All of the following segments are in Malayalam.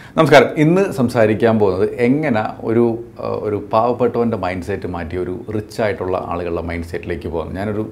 നമസ്കാരം ഇന്ന് സംസാരിക്കാൻ പോകുന്നത് എങ്ങനെ ഒരു ആ, ഒരു പാവപ്പെട്ടവൻ്റെ മൈൻഡ് സെറ്റ് മാറ്റി ഒരു റിച്ച് ആയിട്ടുള്ള ആളുകളുടെ മൈൻഡ് സെറ്റിലേക്ക് പോകുന്നത് ഞാനൊരു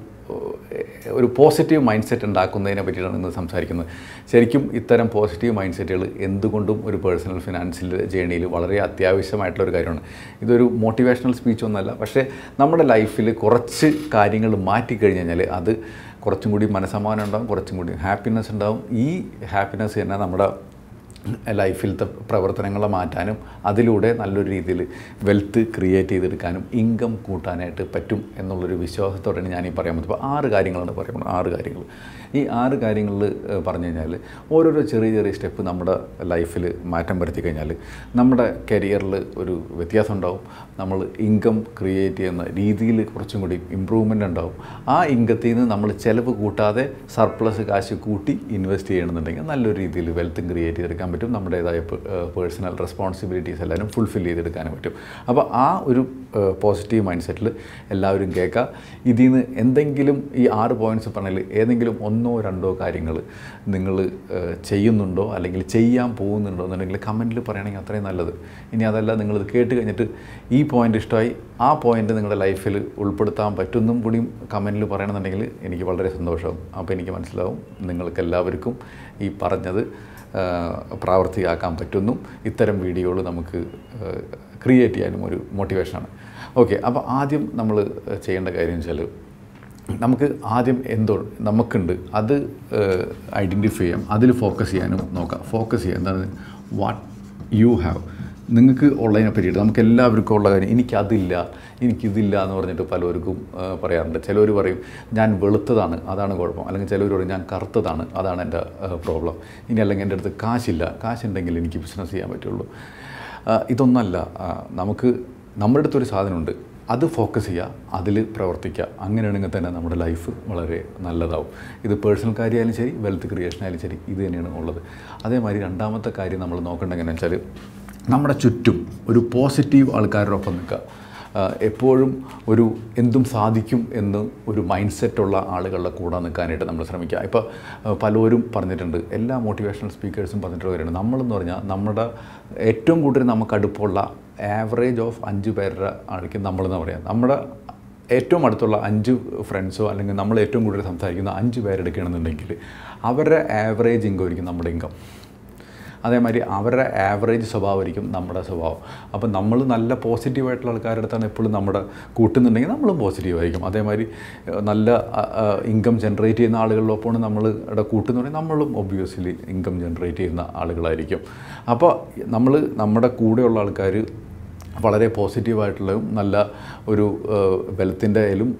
ഏഹ്, ഒരു പോസിറ്റീവ് മൈൻഡ് സെറ്റ് ഉണ്ടാക്കുന്നതിനെ പറ്റിയിട്ടാണ് ഇന്ന് സംസാരിക്കുന്നത് ശരിക്കും ഇത്തരം പോസിറ്റീവ് മൈൻഡ് സെറ്റുകൾ എന്തുകൊണ്ടും ഒരു പേഴ്സണൽ ഫിനാൻസിൽ ജേണിയിൽ വളരെ അത്യാവശ്യമായിട്ടുള്ള ഒരു കാര്യമാണ് ഇതൊരു മോട്ടിവേഷണൽ സ്പീച്ച് ഒന്നല്ല പക്ഷേ നമ്മുടെ ലൈഫിൽ കുറച്ച് കാര്യങ്ങൾ മാറ്റിക്കഴിഞ്ഞ് കഴിഞ്ഞാൽ അത് കുറച്ചും കൂടി മനസ്സമാനം ഉണ്ടാവും കുറച്ചും കൂടി ഹാപ്പിനെസ് ഉണ്ടാവും ഈ ഹാപ്പിനെസ് തന്നെ നമ്മുടെ ലൈഫിലത്തെ പ്രവർത്തനങ്ങളെ മാറ്റാനും അതിലൂടെ നല്ലൊരു രീതിയിൽ വെൽത്ത് ക്രിയേറ്റ് ചെയ്തെടുക്കാനും ഇൻകം കൂട്ടാനായിട്ട് പറ്റും എന്നുള്ളൊരു വിശ്വാസത്തോടെയാണ് ഞാൻ ഈ പറയാൻ പറ്റും അപ്പോൾ ആറ് കാര്യങ്ങളാണ് പറയുന്നത് ആറ് കാര്യങ്ങൾ ഈ ആറ് കാര്യങ്ങളിൽ പറഞ്ഞു കഴിഞ്ഞാൽ ഓരോരോ ചെറിയ ചെറിയ സ്റ്റെപ്പ് നമ്മുടെ ലൈഫിൽ മാറ്റം വരുത്തി കഴിഞ്ഞാൽ നമ്മുടെ കരിയറിൽ ഒരു വ്യത്യാസം ഉണ്ടാവും നമ്മൾ ഇൻകം ക്രിയേറ്റ് ചെയ്യുന്ന രീതിയിൽ കുറച്ചും കൂടി ഇമ്പ്രൂവ്മെൻ്റ് ഉണ്ടാവും ആ ഇൻകത്തിൽ നിന്ന് നമ്മൾ ചിലവ് കൂട്ടാതെ സർപ്ലസ് കാശ് കൂട്ടി ഇൻവെസ്റ്റ് ചെയ്യണമെന്നുണ്ടെങ്കിൽ നല്ലൊരു രീതിയിൽ വെൽത്തും ക്രിയേറ്റ് ചെയ്തെടുക്കാൻ പറ്റും നമ്മുടേതായ പേഴ്സണൽ റെസ്പോൺസിബിലിറ്റീസ് എല്ലാവരും ഫുൾഫിൽ ചെയ്തെടുക്കാനും പറ്റും അപ്പോൾ ആ ഒരു പോസിറ്റീവ് മൈൻഡ് സെറ്റിൽ എല്ലാവരും കേൾക്കുക ഇതിൽ നിന്ന് എന്തെങ്കിലും ഈ ആറ് പോയിൻറ്റ്സ് പറഞ്ഞാൽ ഏതെങ്കിലും ഒന്നോ രണ്ടോ കാര്യങ്ങൾ നിങ്ങൾ ചെയ്യുന്നുണ്ടോ അല്ലെങ്കിൽ ചെയ്യാൻ പോകുന്നുണ്ടോ എന്നുണ്ടെങ്കിൽ കമൻറ്റിൽ പറയുകയാണെങ്കിൽ അത്രയും നല്ലത് ഇനി അതല്ല നിങ്ങളിത് കേട്ട് കഴിഞ്ഞിട്ട് ഈ പോയിൻ്റ് ഇഷ്ടമായി ആ പോയിൻ്റ് നിങ്ങളുടെ ലൈഫിൽ ഉൾപ്പെടുത്താൻ പറ്റുന്നും കൂടിയും കമൻറ്റിൽ പറയണമെന്നുണ്ടെങ്കിൽ എനിക്ക് വളരെ സന്തോഷമാവും അപ്പോൾ എനിക്ക് മനസ്സിലാവും നിങ്ങൾക്ക് എല്ലാവർക്കും ഈ പറഞ്ഞത് ആ, പ്രാവർത്തികമാക്കാൻ പറ്റുന്നു ഇത്തരം വീഡിയോകൾ നമുക്ക് ക്രിയേറ്റ് ചെയ്യാനും ഒരു മോട്ടിവേഷനാണ് ഓക്കെ അപ്പോൾ ആദ്യം നമ്മൾ ചെയ്യേണ്ട കാര്യം വെച്ചാൽ നമുക്ക് ആദ്യം എന്തോ നമുക്കുണ്ട് അത് ഐഡൻറ്റിഫൈ ചെയ്യാം അതിൽ ഫോക്കസ് ചെയ്യാനും നോക്കാം ഫോക്കസ് ചെയ്യാം എന്താണ് വാട്ട് യു ഹാവ് നിങ്ങൾക്ക് ഉള്ളതിനെ പറ്റിയിട്ട് നമുക്ക് എല്ലാവർക്കും ഉള്ള കാര്യം എനിക്കതില്ല എനിക്കിതില്ല എന്ന് പറഞ്ഞിട്ട് പലർക്കും ആ, പറയാറുണ്ട് ചിലർ പറയും ഞാൻ വെളുത്തതാണ് അതാണ് കുഴപ്പം അല്ലെങ്കിൽ ചിലർ പറയും ഞാൻ കറുത്തതാണ് അതാണ് എൻ്റെ പ്രോബ്ലം ഇനി അല്ലെങ്കിൽ എൻ്റെ അടുത്ത് കാശില്ല കാശുണ്ടെങ്കിൽ എനിക്ക് ബിസിനസ് ചെയ്യാൻ പറ്റുള്ളൂ ആ, ഇതൊന്നല്ല ആ, നമുക്ക് നമ്മുടെ അടുത്തൊരു സാധനമുണ്ട് അത് ഫോക്കസ് ചെയ്യുക അതിൽ പ്രവർത്തിക്കുക അങ്ങനെയാണെങ്കിൽ തന്നെ നമ്മുടെ ലൈഫ് വളരെ നല്ലതാവും ഇത് പേഴ്സണൽ കാര്യമായാലും ശരി വെൽത്ത് ക്രിയേഷൻ ആയാലും ശരി ഇത് തന്നെയാണ് ഉള്ളത് അതേമാതിരി രണ്ടാമത്തെ കാര്യം നമ്മൾ നോക്കേണ്ടത് എങ്ങനെയാണെന്ന് വെച്ചാൽ നമ്മുടെ ചുറ്റും ഒരു പോസിറ്റീവ് ആൾക്കാരോടൊപ്പം നിൽക്കുക ആ, എപ്പോഴും ഒരു എന്തും സാധിക്കും എന്ന് ഒരു മൈൻഡ് സെറ്റുള്ള ആളുകളുടെ കൂടെ നിൽക്കാനായിട്ട് നമ്മൾ ശ്രമിക്കുക ഇപ്പോൾ ആ, പലരും പറഞ്ഞിട്ടുണ്ട് എല്ലാ മോട്ടിവേഷണൽ സ്പീക്കേഴ്സും പറഞ്ഞിട്ടുള്ള കാര്യമാണ് നമ്മളെന്ന് പറഞ്ഞാൽ നമ്മുടെ ഏറ്റവും കൂടുതൽ നമുക്ക് അടുപ്പമുള്ള ആവറേജ് ഓഫ് അഞ്ച് പേരുടെ ആൾക്ക് നമ്മളെന്ന് പറയാം നമ്മുടെ ഏറ്റവും അടുത്തുള്ള അഞ്ച് ഫ്രണ്ട്സോ അല്ലെങ്കിൽ നമ്മൾ ഏറ്റവും കൂടുതൽ സംസാരിക്കുന്ന അഞ്ച് പേരെടുക്കുകയാണെന്നുണ്ടെങ്കിൽ അവരുടെ ആവറേജ് ഇൻകം ആയിരിക്കും നമ്മുടെ ഇൻകം അതേമാതിരി അവരുടെ ആവറേജ് സ്വഭാവമായിരിക്കും നമ്മുടെ സ്വഭാവം അപ്പോൾ നമ്മൾ നല്ല പോസിറ്റീവായിട്ടുള്ള ആൾക്കാരുടെ അടുത്താണ് എപ്പോഴും നമ്മുടെ കൂട്ടുന്നുണ്ടെങ്കിൽ നമ്മളും പോസിറ്റീവ് ആയിരിക്കും അതേമാതിരി ഏഹ്, നല്ല ഇൻകം ജനറേറ്റ് ചെയ്യുന്ന ആളുകളിലൊപ്പമാണ് നമ്മളുടെ കൂട്ടുന്നുണ്ടെങ്കിൽ നമ്മളും ഒബ്വിയസ്ലി ഇൻകം ജനറേറ്റ് ചെയ്യുന്ന ആളുകളായിരിക്കും അപ്പോൾ നമ്മൾ നമ്മുടെ കൂടെയുള്ള ആൾക്കാർ വളരെ പോസിറ്റീവായിട്ടുള്ളതും നല്ല ഒരു വെൽത്തിൻ്റെ ആയാലും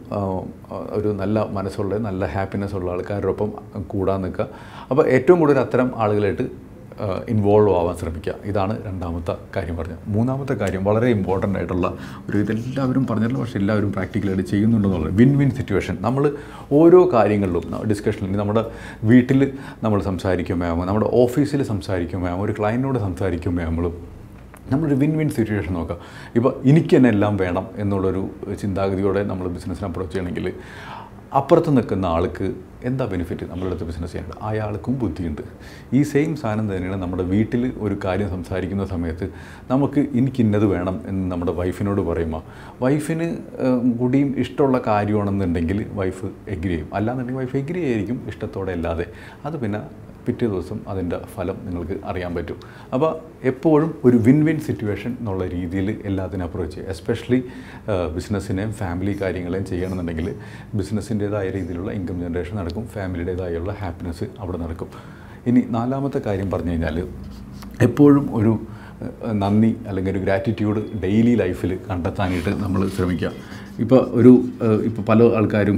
ഒരു നല്ല മനസ്സുള്ള നല്ല ഹാപ്പിനെസ് ഉള്ള ആൾക്കാരോടൊപ്പം കൂടാൻ നിൽക്കുക അപ്പോൾ ഏറ്റവും കൂടുതൽ അത്തരം ആളുകളായിട്ട് ഇൻവോൾവ് ആവാൻ ശ്രമിക്കുക ഇതാണ് രണ്ടാമത്തെ കാര്യം പറഞ്ഞത് മൂന്നാമത്തെ കാര്യം വളരെ ഇമ്പോർട്ടൻ്റ് ആയിട്ടുള്ള ഒരു ഇതെല്ലാവരും പറഞ്ഞിട്ടുള്ള പക്ഷേ എല്ലാവരും പ്രാക്ടിക്കലായിട്ട് ചെയ്യുന്നുണ്ടെന്നുള്ളത് വിൻ വിൻ സിറ്റുവേഷൻ നമ്മൾ ഓരോ കാര്യങ്ങളിലും ഡിസ്കഷനിൽ നമ്മുടെ വീട്ടിൽ നമ്മൾ സംസാരിക്കുമ്പോൾ നമ്മുടെ ഓഫീസിൽ സംസാരിക്കുമ്പോൾ ഒരു ക്ലയൻറ്റിനോട് സംസാരിക്കുമ്പോൾ നമ്മളും നമ്മളൊരു വിൻ വിൻ സിറ്റുവേഷൻ നോക്കാം ഇപ്പോൾ എനിക്ക് തന്നെ എല്ലാം വേണം എന്നുള്ളൊരു ചിന്താഗതിയോടെ നമ്മൾ ബിസിനസ്സിനെ അപ്രോച്ച് ചെയ്യണമെങ്കിൽ അപ്പുറത്ത് നിൽക്കുന്ന ആൾക്ക് എന്താ ബെനിഫിറ്റ് നമ്മുടെ അടുത്ത് ബിസിനസ് ചെയ്യേണ്ടത് അയാൾക്കും ബുദ്ധിയുണ്ട് ഈ സെയിം സാധനം തന്നെയാണ് നമ്മുടെ വീട്ടിൽ ഒരു കാര്യം സംസാരിക്കുന്ന സമയത്ത് നമുക്ക് എനിക്ക് ഇന്നത് വേണം എന്ന് നമ്മുടെ വൈഫിനോട് പറയുമ്പോൾ വൈഫിന് ഏഹ്, കൂടിയും ഇഷ്ടമുള്ള കാര്യമാണെന്നുണ്ടെങ്കിൽ വൈഫ് എഗ്രി ചെയ്യും അല്ലാന്നുണ്ടെങ്കിൽ വൈഫ് എഗ്രി ആയിരിക്കും ഇഷ്ടത്തോടെ അല്ലാതെ അത് പിന്നെ പിറ്റേ ദിവസം അതിൻ്റെ ഫലം നിങ്ങൾക്ക് അറിയാൻ പറ്റും അപ്പോൾ എപ്പോഴും ഒരു വിൻ വിൻ സിറ്റുവേഷൻ എന്നുള്ള രീതിയിൽ എല്ലാത്തിനും അപ്രോച്ച് ചെയ്യുക എസ്പെഷ്യലി ബിസിനസ്സിനെയും ഫാമിലി കാര്യങ്ങളെയും ചെയ്യണമെന്നുണ്ടെങ്കിൽ ബിസിനസ്സിൻ്റേതായ രീതിയിലുള്ള ഇൻകം ജനറേഷൻ നടക്കും ഫാമിലിയുടേതായുള്ള ഹാപ്പിനെസ് അവിടെ നടക്കും ഇനി നാലാമത്തെ കാര്യം പറഞ്ഞു കഴിഞ്ഞാൽ എപ്പോഴും ഒരു ഏഹ്, നന്ദി അല്ലെങ്കിൽ ഒരു ഗ്രാറ്റിറ്റ്യൂഡ് ഡെയിലി ലൈഫിൽ കണ്ടെത്താനായിട്ട് നമ്മൾ ശ്രമിക്കുക ഇപ്പോൾ ഒരു ഏഹ്, ഇപ്പോൾ പല ആൾക്കാരും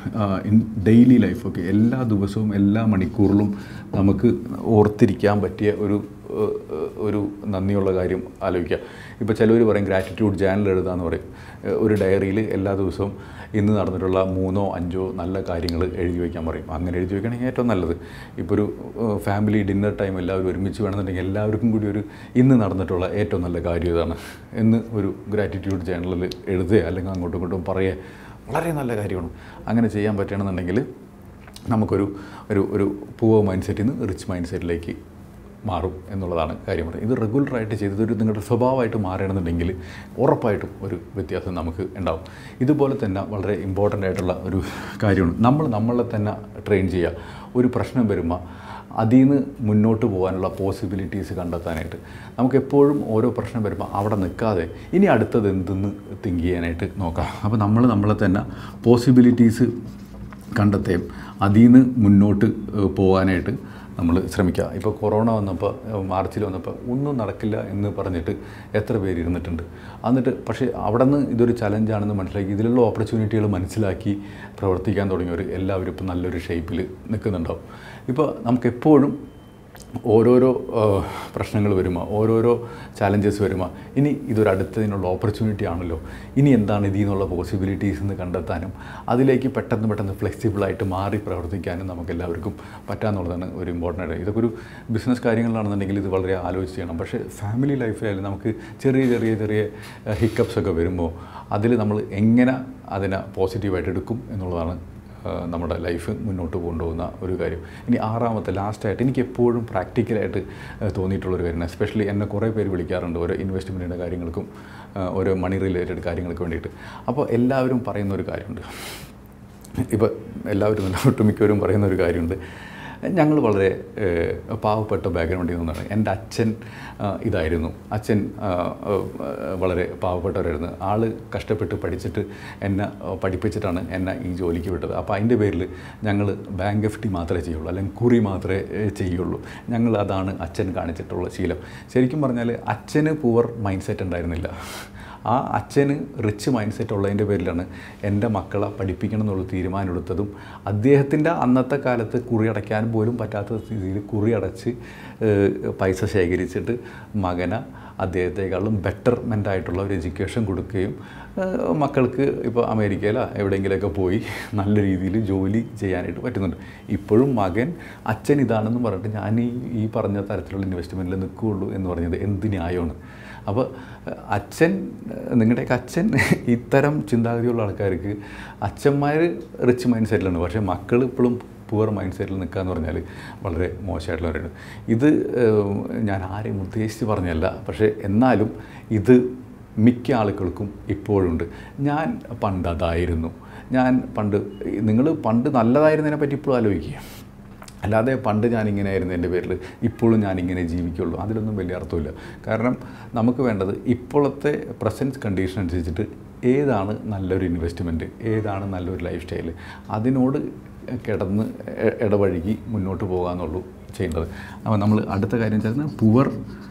ഡെയിലി ലൈഫൊക്കെ എല്ലാ ദിവസവും എല്ലാ മണിക്കൂറിലും നമുക്ക് ഓർത്തിരിക്കാൻ പറ്റിയ ഒരു ഏഹ്, ഏഹ്, ഒരു നന്ദിയുള്ള കാര്യം ആലോചിക്കുക ഇപ്പോൾ ചിലവർ പറയും ഗ്രാറ്റിറ്റ്യൂഡ് ജേണൽ എഴുതാന്ന് പറയും ഏഹ്, ഒരു ഡയറിയിൽ എല്ലാ ദിവസവും ഇന്ന് നടന്നിട്ടുള്ള മൂന്നോ അഞ്ചോ നല്ല കാര്യങ്ങൾ എഴുതി വയ്ക്കാൻ പറയും അങ്ങനെ എഴുതി വയ്ക്കുകയാണെങ്കിൽ ഏറ്റവും നല്ലത് ഇപ്പോൾ ഒരു ഫാമിലി ഡിന്നർ ടൈം എല്ലാവരും ഒരുമിച്ച് വേണമെന്നുണ്ടെങ്കിൽ എല്ലാവർക്കും കൂടി ഒരു ഇന്ന് നടന്നിട്ടുള്ള ഏറ്റവും നല്ല കാര്യം ഇതാണ് എന്ന് ഒരു ഗ്രാറ്റിറ്റ്യൂഡ് ജേണലിൽ എഴുതുക അല്ലെങ്കിൽ അങ്ങോട്ടും ഇങ്ങോട്ടും പറയുക വളരെ നല്ല കാര്യമാണ് അങ്ങനെ ചെയ്യാൻ പറ്റണമെന്നുണ്ടെങ്കിൽ നമുക്കൊരു ഒരു ഒരു പൂവർ മൈൻഡ് സെറ്റിൽ നിന്ന് റിച്ച് മൈൻഡ് സെറ്റിലേക്ക് മാറും എന്നുള്ളതാണ് കാര്യം പറയുന്നത് ഇത് റെഗുലറായിട്ട് ചെയ്തത് ഒരു നിങ്ങളുടെ സ്വഭാവമായിട്ട് മാറണമെന്നുണ്ടെങ്കിൽ ഉറപ്പായിട്ടും ഒരു വ്യത്യാസം നമുക്ക് ഉണ്ടാവും ഇതുപോലെ തന്നെ വളരെ ഇമ്പോർട്ടൻ്റ് ആയിട്ടുള്ള ഒരു കാര്യമാണ് നമ്മൾ നമ്മളെ തന്നെ ട്രെയിൻ ചെയ്യുക ഒരു പ്രശ്നം വരുമ്പോൾ അതിൽ നിന്ന് മുന്നോട്ട് പോകാനുള്ള പോസിബിലിറ്റീസ് കണ്ടെത്താനായിട്ട് നമുക്ക് എപ്പോഴും ഓരോ പ്രശ്നം വരുമ്പോൾ അവിടെ നിൽക്കാതെ ഇനി അടുത്തത് എന്തെന്ന് തിങ്ക് ചെയ്യാനായിട്ട് നോക്കാം അപ്പോൾ നമ്മൾ നമ്മളെ തന്നെ പോസിബിലിറ്റീസ് കണ്ടെത്തുകയും അതിൽ നിന്ന് മുന്നോട്ട് ഏഹ്, പോകാനായിട്ട് നമ്മൾ ശ്രമിക്കുക ഇപ്പോൾ കൊറോണ വന്നപ്പോൾ ഏഹ്, മാർച്ചിൽ വന്നപ്പോൾ ഒന്നും നടക്കില്ല എന്ന് പറഞ്ഞിട്ട് എത്ര പേര് ഇരുന്നിട്ടുണ്ട് എന്നിട്ട് പക്ഷേ അവിടെ നിന്ന് ഇതൊരു ചലഞ്ചാണെന്ന് മനസ്സിലാക്കി ഇതിലുള്ള ഓപ്പർച്യൂണിറ്റികൾ മനസ്സിലാക്കി പ്രവർത്തിക്കാൻ തുടങ്ങിയവർ എല്ലാവരും ഇപ്പോൾ നല്ലൊരു ഷേപ്പിൽ നിൽക്കുന്നുണ്ടാവും ഇപ്പോൾ നമുക്കെപ്പോഴും ഓരോരോ പ്രശ്നങ്ങൾ വരുമ്പോൾ ഓരോരോ ചാലഞ്ചസ് വരുമ്പോൾ ഇനി ഇതൊരു അടുത്തതിനുള്ള ഓപ്പർച്യൂണിറ്റി ആണല്ലോ ഇനി എന്താണ് ഇതിൽ നിന്നുള്ള പോസിബിലിറ്റീസ് എന്ന് കണ്ടെത്താനും അതിലേക്ക് പെട്ടെന്ന് പെട്ടെന്ന് ഫ്ലെക്സിബിളായിട്ട് മാറി പ്രവർത്തിക്കാനും നമുക്ക് എല്ലാവർക്കും പറ്റാന്നുള്ളതാണ് ഒരു ഇമ്പോർട്ടൻ്റ് ആയിട്ട് ഇതൊക്കെ ഒരു ബിസിനസ് കാര്യങ്ങളിലാണെന്നുണ്ടെങ്കിൽ ഇത് വളരെ ആലോചിച്ച് ചെയ്യണം പക്ഷേ ഫാമിലി ലൈഫിലായാലും നമുക്ക് ചെറിയ ചെറിയ ചെറിയ ഹിക്കപ്സ് ഒക്കെ വരുമ്പോൾ അതിൽ നമ്മൾ എങ്ങനെ അതിനെ പോസിറ്റീവായിട്ട് എടുക്കും എന്നുള്ളതാണ് ആ, നമ്മുടെ ലൈഫ് മുന്നോട്ട് കൊണ്ടുപോകുന്ന ഒരു കാര്യം ഇനി ആറാമത്തെ ലാസ്റ്റായിട്ട് എനിക്ക് എപ്പോഴും പ്രാക്ടിക്കലായിട്ട് ആ, തോന്നിയിട്ടുള്ളൊരു കാര്യമാണ് എസ്പെഷ്യലി എന്നെ കുറേ പേര് വിളിക്കാറുണ്ട് ഓരോ ഇൻവെസ്റ്റ്മെൻറ്റിൻ്റെ കാര്യങ്ങൾക്കും ആ, ഓരോ മണി റിലേറ്റഡ് കാര്യങ്ങൾക്ക് വേണ്ടിയിട്ട് അപ്പോൾ എല്ലാവരും പറയുന്ന ഒരു കാര്യമുണ്ട് ഇപ്പോൾ എല്ലാവരും അല്ല ഒട്ടുമിക്കവരും പറയുന്ന ഒരു കാര്യമുണ്ട് ഞങ്ങൾ വളരെ ഏഹ്, പാവപ്പെട്ട ബാക്ക്ഗ്രൗണ്ടിൽ നിന്നാണ് എൻ്റെ അച്ഛൻ ആ, ഇതായിരുന്നു അച്ഛൻ ആ, ആ, വളരെ പാവപ്പെട്ടവരായിരുന്നു ആൾ കഷ്ടപ്പെട്ട് പഠിച്ചിട്ട് എന്നെ ആ, പഠിപ്പിച്ചിട്ടാണ് എന്നെ ഈ ജോലിക്ക് വിട്ടത് അപ്പോൾ അതിൻ്റെ പേരിൽ ഞങ്ങൾ ബാങ്ക് എഫ് ടി മാത്രമേ ചെയ്യുള്ളൂ അല്ലെങ്കിൽ കുറി മാത്രമേ ഏഹ്, ചെയ്യുള്ളൂ ഞങ്ങൾ അതാണ് അച്ഛൻ കാണിച്ചിട്ടുള്ള ശീലം ശരിക്കും പറഞ്ഞാൽ അച്ഛന് പുവർ മൈൻഡ് സെറ്റ് ഉണ്ടായിരുന്നില്ല ആ അച്ഛന് റിച്ച് മൈൻഡ് സെറ്റ് ഉള്ളതിൻ്റെ പേരിലാണ് എൻ്റെ മക്കളെ പഠിപ്പിക്കണം എന്നുള്ള തീരുമാനമെടുത്തതും അദ്ദേഹത്തിൻ്റെ അന്നത്തെ കാലത്ത് കുറി അടയ്ക്കാൻ പോലും പറ്റാത്ത സ്ഥിതിയിൽ കുറി അടച്ച് ഏഹ്, പൈസ ശേഖരിച്ചിട്ട് മകനെ അദ്ദേഹത്തെക്കാളും ബെറ്റർമെൻ്റ് ആയിട്ടുള്ള ഒരു എഡ്യൂക്കേഷൻ കൊടുക്കുകയും ഏഹ്, മക്കൾക്ക് ഇപ്പോൾ അമേരിക്കയിലോ എവിടെയെങ്കിലുമൊക്കെ പോയി നല്ല രീതിയിൽ ജോലി ചെയ്യാനായിട്ട് പറ്റുന്നുണ്ട് ഇപ്പോഴും മകൻ അച്ഛൻ ഇതാണെന്ന് പറഞ്ഞിട്ട് ഞാൻ ഈ ഈ പറഞ്ഞ തരത്തിലുള്ള ഇൻവെസ്റ്റ്മെൻറ്റിൽ നിൽക്കുകയുള്ളൂ എന്ന് പറഞ്ഞത് എന്ത് ന്യായമാണ് അപ്പോൾ അച്ഛൻ നിങ്ങളുടെയൊക്കെ അച്ഛൻ ഇത്തരം ചിന്താഗതിയുള്ള ആൾക്കാർക്ക് അച്ഛന്മാർ റിച്ച് മൈൻഡ് സെറ്റിലാണ് പക്ഷേ മക്കൾ ഇപ്പോഴും പുവർ മൈൻഡ് സെറ്റിൽ നിൽക്കുക എന്ന് പറഞ്ഞാൽ വളരെ മോശമായിട്ടുള്ളവരാണ് ഇത് ഏഹ്, ഞാൻ ആരെയും ഉദ്ദേശിച്ച് പറഞ്ഞല്ല പക്ഷേ എന്നാലും ഇത് മിക്ക ആളുകൾക്കും ഇപ്പോഴുണ്ട് ഞാൻ പണ്ട് അതായിരുന്നു ഞാൻ പണ്ട് നിങ്ങൾ പണ്ട് നല്ലതായിരുന്നതിനെ പറ്റി ഇപ്പോഴും ആലോചിക്കുക അല്ലാതെ പണ്ട് ഞാനിങ്ങനെയായിരുന്നു എൻ്റെ പേരിൽ ഇപ്പോഴും ഞാനിങ്ങനെ ജീവിക്കുള്ളൂ അതിലൊന്നും വലിയ അർത്ഥമില്ല കാരണം നമുക്ക് വേണ്ടത് ഇപ്പോഴത്തെ പ്രസൻസ് കണ്ടീഷൻ അനുസരിച്ചിട്ട് ഏതാണ് നല്ലൊരു ഇൻവെസ്റ്റ്മെൻറ്റ് ഏതാണ് നല്ലൊരു ലൈഫ് സ്റ്റൈല് അതിനോട് കിടന്ന് എ- ഇടപഴകി മുന്നോട്ട് പോകാമെന്നുള്ളൂ ചെയ്യേണ്ടത് അപ്പോൾ നമ്മൾ അടുത്ത കാര്യം വെച്ചാൽ പുവർ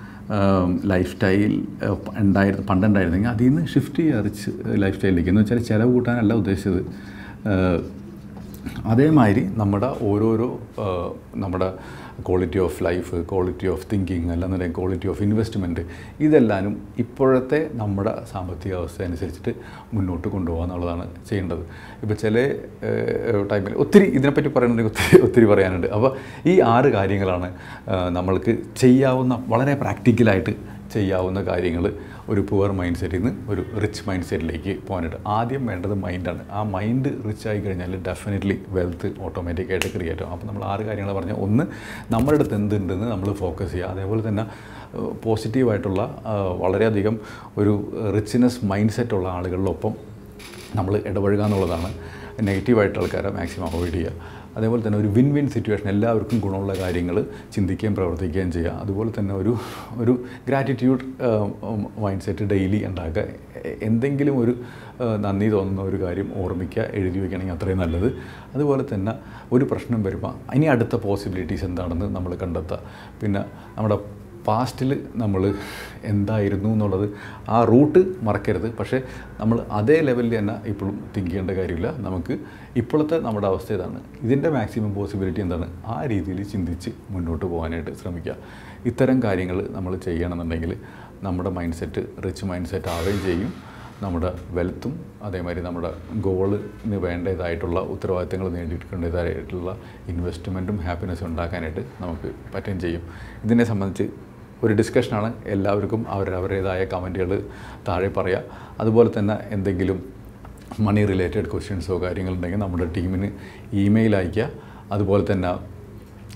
ലൈഫ് സ്റ്റൈൽ ഉണ്ടായിരുന്നു പണ്ടുണ്ടായിരുന്നെങ്കിൽ അതിൽ നിന്ന് ഷിഫ്റ്റ് ചെയ്യുക റിച്ച് ലൈഫ് സ്റ്റൈലിലേക്ക് എന്ന് വെച്ചാൽ ചിലവ് കൂട്ടാനല്ല ഉദ്ദേശിച്ചത് ഏഹ്, അതേമാതിരി നമ്മുടെ ഓരോരോ ആ, നമ്മുടെ quality of life quality of thinking അല്ലെന്നുണ്ടെങ്കിൽ ക്വാളിറ്റി ഓഫ് ഇൻവെസ്റ്റ്മെൻറ്റ് ഇതെല്ലാനും ഇപ്പോഴത്തെ നമ്മുടെ സാമ്പത്തിക അവസ്ഥ അനുസരിച്ചിട്ട് മുന്നോട്ട് കൊണ്ടുപോകുക എന്നുള്ളതാണ് ചെയ്യേണ്ടത് ഇപ്പോൾ ചില ടൈമിൽ ഒത്തിരി ഇതിനെപ്പറ്റി പറയുന്നുണ്ടെങ്കിൽ ഒത്തിരി ഒത്തിരി പറയാനുണ്ട് അപ്പോൾ ഈ ആറ് കാര്യങ്ങളാണ് ആ, നമ്മൾക്ക് ചെയ്യാവുന്ന വളരെ പ്രാക്ടിക്കലായിട്ട് ചെയ്യാവുന്ന കാര്യങ്ങൾ ഒരു പുവർ മൈൻഡ് സെറ്റിൽ നിന്ന് ഒരു റിച്ച് മൈൻഡ് സെറ്റിലേക്ക് പോകാനായിട്ട് ആദ്യം വേണ്ടത് മൈൻഡാണ് ആ മൈൻഡ് റിച്ച് ആയി കഴിഞ്ഞാൽ ഡെഫിനറ്റ്ലി വെൽത്ത് ഓട്ടോമാറ്റിക്കായിട്ട് ക്രിയേറ്റ് ആവും അപ്പോൾ നമ്മൾ ആറ് കാര്യങ്ങൾ പറഞ്ഞാൽ ഒന്ന് നമ്മുടെ അടുത്ത് എന്തുണ്ടെന്ന് നമ്മൾ ഫോക്കസ് ചെയ്യുക അതേപോലെ തന്നെ പോസിറ്റീവായിട്ടുള്ള വളരെയധികം ഒരു റിച്ച്നെസ് മൈൻഡ് സെറ്റ് ഉള്ള ആളുകളിലൊപ്പം നമ്മൾ ഇടപഴകുക എന്നുള്ളതാണ് നെഗറ്റീവായിട്ടുള്ള ആൾക്കാരെ മാക്സിമം അവോയ്ഡ് ചെയ്യുക അതേപോലെ തന്നെ ഒരു വിൻ വിൻ സിറ്റുവേഷൻ എല്ലാവർക്കും ഗുണമുള്ള കാര്യങ്ങൾ ചിന്തിക്കുകയും പ്രവർത്തിക്കുകയും ചെയ്യുക അതുപോലെ തന്നെ ഒരു ഒരു ഗ്രാറ്റിറ്റ്യൂഡ് മൈൻഡ് സെറ്റ് ഡെയിലി ഉണ്ടാക്കുക എ- എന്തെങ്കിലും ഒരു ആ, നന്ദി തോന്നുന്ന ഒരു കാര്യം ഓർമ്മിക്കുക എഴുതി വയ്ക്കണമെങ്കിൽ അത്രയും നല്ലത് അതുപോലെ തന്നെ ഒരു പ്രശ്നം വരുമ്പോൾ ഇനി അടുത്ത പോസിബിലിറ്റീസ് എന്താണെന്ന് നമ്മൾ കണ്ടെത്തുക പിന്നെ നമ്മുടെ പാസ്റ്റിൽ നമ്മൾ എന്തായിരുന്നു എന്നുള്ളത് ആ റൂട്ട് മറക്കരുത് പക്ഷേ നമ്മൾ അതേ ലെവലിൽ തന്നെ ഇപ്പോഴും തിങ്ക് ചെയ്യേണ്ട കാര്യമില്ല നമുക്ക് ഇപ്പോഴത്തെ നമ്മുടെ അവസ്ഥ ഇതാണ് ഇതിൻ്റെ മാക്സിമം പോസിബിലിറ്റി എന്താണ് ആ രീതിയിൽ ചിന്തിച്ച് മുന്നോട്ട് പോകാനായിട്ട് ശ്രമിക്കുക ഇത്തരം കാര്യങ്ങൾ നമ്മൾ ചെയ്യണമെന്നുണ്ടെങ്കിൽ നമ്മുടെ mind set rich mind set ആവുകയും ചെയ്യും നമ്മുടെ വെൽത്തും അതേമാതിരി നമ്മുടെ ഗോളിന് വേണ്ടതായിട്ടുള്ള ഉത്തരവാദിത്തങ്ങൾ നേടിയെടുക്കേണ്ടതായിട്ടുള്ള ഇൻവെസ്റ്റ്മെൻറ്റും ഹാപ്പിനെസ്സും ഉണ്ടാക്കാനായിട്ട് നമുക്ക് പറ്റുകയും ചെയ്യും ഇതിനെ സംബന്ധിച്ച് ഒരു ഡിസ്കഷനാണ് എല്ലാവർക്കും അവരവരുടേതായ കമൻറ്റുകൾ താഴെ പറയുക അതുപോലെ തന്നെ എന്തെങ്കിലും മണി റിലേറ്റഡ് ക്വസ്റ്റ്യൻസോ കാര്യങ്ങളുണ്ടെങ്കിൽ നമ്മുടെ ടീമിന് ഇമെയിൽ അയയ്ക്കുക അതുപോലെ തന്നെ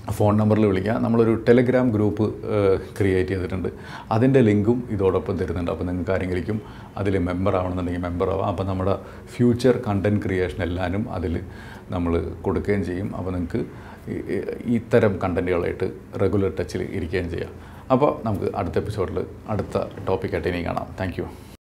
ഫോൺ നമ്പറിൽ വിളിക്കുക നമ്മളൊരു ടെലഗ്രാം ഗ്രൂപ്പ് ക്രിയേറ്റ് ചെയ്തിട്ടുണ്ട് അതിൻ്റെ ലിങ്കും ഇതോടൊപ്പം തരുന്നുണ്ട് അപ്പോൾ നിങ്ങൾക്ക് ആരെങ്കിലും അതിൽ മെമ്പർ ആവണമെന്നുണ്ടെങ്കിൽ മെമ്പർ ആവാം അപ്പോൾ നമ്മുടെ ഫ്യൂച്ചർ കണ്ടൻറ് ക്രിയേഷൻ എല്ലാവരും അതിൽ നമ്മൾ കൊടുക്കുകയും ചെയ്യും അപ്പോൾ നിങ്ങൾക്ക് ഈ- ഈ- ഇത്തരം കണ്ടൻറ്റുകളായിട്ട് റെഗുലർ ടച്ചിൽ ഇരിക്കുകയും ചെയ്യാം അപ്പോൾ നമുക്ക് അടുത്ത എപ്പിസോഡിൽ അടുത്ത ടോപ്പിക്കായിട്ട് ഇനി കാണാം താങ്ക്